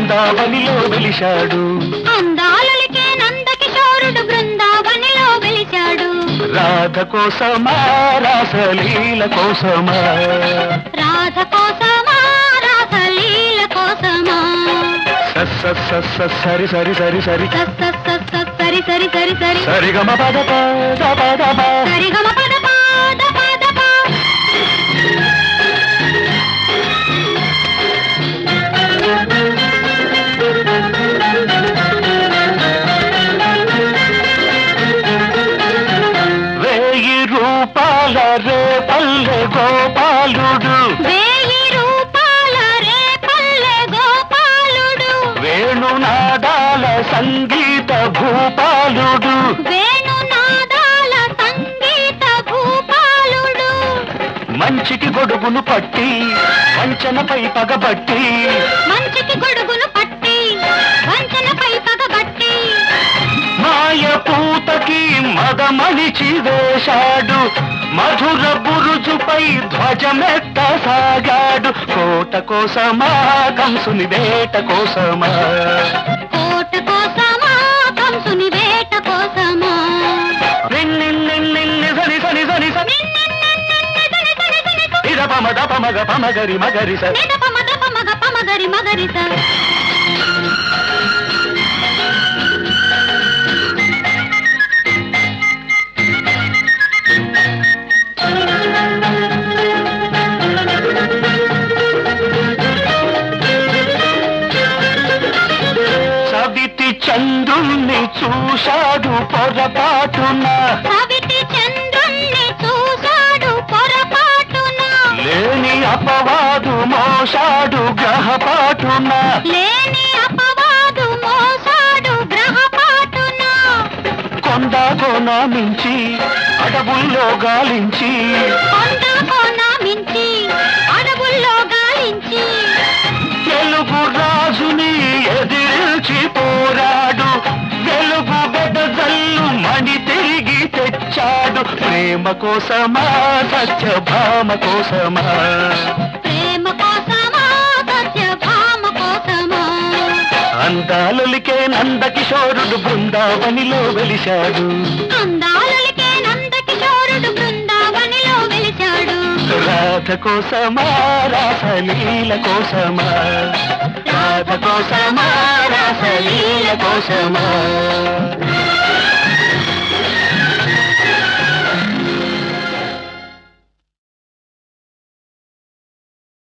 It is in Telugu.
బృందావనిలో వెలిశాడు అందాలకే నందకిశోరుడు బృందావనిలో వెలిచాడు రాధ కోసమా రాసలీల కోసమా రాధ కోసమా రాసలీల కోసమా స స స స సరి సరి సరి సరి స స స స సరి సరి సరి సరి సరిగమ పద పద పద ప. సరిగమ పద పాద పాద పా వేయి రూపాల రే పల్లె గోపాలుడు వేయి రూపాల రే పల్లె గోపాలుడు వేణునాదాల సంగీత భూపాలుడు వేణునాదాల సంగీత భూపాలుడు మంచికి గొడుగును పట్టి వంచనపై పగబట్టి మంచికి గొడుగును పట్టి వంచనపై పగబట్టి మాయ పూతకి మదమణిచి వేశాడు మధుర బురుజుపై ధ్వజమెత్త సాగాడు కోట కోసమా కంసుని వేట కోసమా కోట కోసమా కంసుని వేట కోసమా నిన్నిన్నిన్నిన్ని సని సని సని సని ఇద పమద పమగ పమగరి మగరి స నిదప మదప మగ పమగరి మగరిత సవితి చంద్రుణ్ణి చూశాడు పొరపాటున సవితి చంద్రుణ్ణి చూశాడు పొరపాటున లేని అపవాదు మోసాడు గ్రహపాటున లేని అపవాదు మోసాడు గ్రహపాటున కొండ కోన మించి అడవుల్లో గాలించి కొండ కోన మించి అడవుల్లో గాలించి తెలుగు రాజుని ఎదిరించి పోరాడు వెలుగు బెదజల్లు మణి తిరిగి తెచ్చాడు ప్రేమ కోసమా సత్యభామ కోసమా ప్రేమ కోసమా సత్యభామ కోసమా అందాలలికే నందకిశోరుడు బృందావనిలో వెలిశాడు అందాలకే నందకిశోరుడు బృందావనిలో వెలిచాడు రాధ కోసమా రాసలీల కోసమా రాధ కోసమా రాసలీల కోసమా